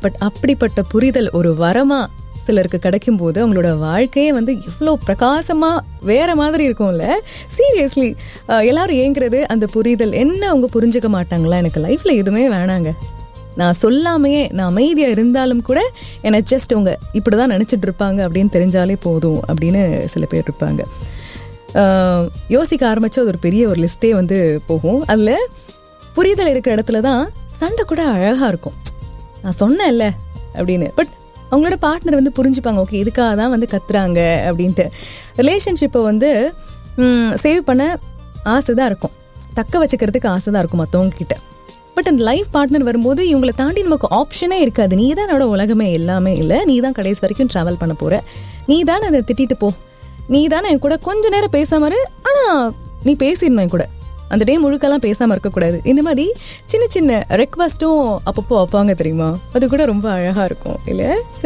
but அப்படிப்பட்ட புரிதல் ஒரு வரமா சிலருக்கு கிடைக்கும் போது அவங்களோட வாழ்க்கையே வந்து இவ்வளோ பிரகாசமா வேற மாதிரி இருக்கும்ல சீரியஸ்லி எல்லாரும் ஏங்குறது அந்த புரிதல் என்ன அவங்க புரிஞ்சுக்க மாட்டாங்களா எனக்கு லைஃப்ல எதுவுமே வேணாங்க நான் சொல்லாமையே நான் அமைதியா இருந்தாலும் கூட என்னை ஜஸ்ட் அவங்க இப்படிதான் நினைச்சிட்டு இருப்பாங்க அப்படின்னு தெரிஞ்சாலே போதும் அப்படின்னு சில பேர் இருப்பாங்க ஆஹ் யோசிக்க ஆரம்பிச்சு அது ஒரு பெரிய ஒரு லிஸ்ட்டே வந்து போகும் அதில் புரிதல் இருக்கிற இடத்துல தான் சண்டை கூட அழகாக இருக்கும் நான் சொன்னேன்ல அப்படின்னு பட் அவங்களோட பார்ட்னர் வந்து புரிஞ்சுப்பாங்க ஓகே இதுக்காக தான் வந்து கத்துறாங்க அப்படின்ட்டு ரிலேஷன்ஷிப்பை வந்து சேவ் பண்ண ஆசை தான் இருக்கும் தக்க வச்சுக்கிறதுக்கு ஆசை தான் இருக்கும் மற்றவங்க கிட்ட பட் அந்த லைஃப் பார்ட்னர் வரும்போது இவங்களை தாண்டி நமக்கு ஆப்ஷனே இருக்காது நீ தான் என்னோட உலகமே எல்லாமே இல்லை நீ தான் கடைசி வரைக்கும் ட்ராவல் பண்ண போற நீ தான் அதை திட்டிட்டு போ நீ தானே என் கூட கொஞ்ச நேரம் பேசாம இரு ஆனா நீ பேசிடணும் என் கூட அந்த டே முழுக்கெல்லாம் பேசாம இருக்கக்கூடாது இந்த மாதிரி சின்ன சின்ன ரெக்வஸ்ட்டும் அப்பப்போ வைப்பாங்க தெரியுமா அது கூட ரொம்ப அழகா இருக்கும் இல்லை ஸோ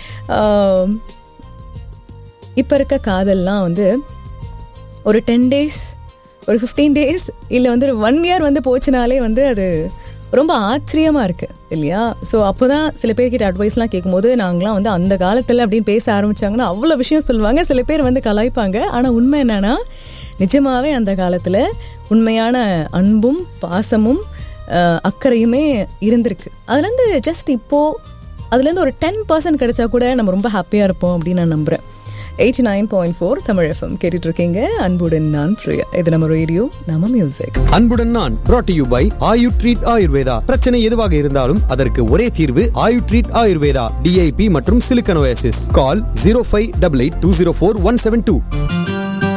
இப்போ இருக்க காதல்லாம் வந்து ஒரு டென் டேஸ் ஒரு ஃபிஃப்டீன் டேஸ் இல்லை வந்து ஒரு ஒன் இயர் வந்து போச்சுனாலே வந்து அது ரொம்ப ஆச்சரியமா இருக்கு இல்லையா ஸோ அப்போதான் சில பேர்கிட்ட அட்வைஸ்லாம் கேட்கும்போது நாங்களாம் வந்து அந்த காலத்தில் அப்படின்னு பேச ஆரம்பிச்சாங்கன்னா அவ்வளோ விஷயம் சொல்லுவாங்க சில பேர் வந்து கலாய்ப்பாங்க ஆனால் உண்மை என்னன்னா நிஜமாவே அந்த காலத்தில் உண்மையான அன்பும் பாசமும் அஹ், அக்கறையுமே இருந்திருக்கு அதுலேருந்து ஜஸ்ட் இப்போ அதுலேருந்து ஒரு டென் பர்சன்ட் கிடைச்சா கூட நம்ம ரொம்ப ஹாப்பியாக இருப்போம் அப்படின்னு நான் நம்புகிறேன் eighty nine point four Tamil FM கேட்டுட்டு இருக்கீங்க அன்புடன் நான் பிரியா இது நம்ம ரேடியோ நம்ம மியூசிக் அன்புடன் நான் brought to you by Ayu treat Ayurveda பிரச்சனை எதுவாக இருந்தாலும் அதற்கு ஒரே தீர்வு ஆயு ட்ரீட் ஆயுர்வேதா டிஐபி மற்றும் சிலிக்கனோசிஸ் call zero five double eight two zero four one seven two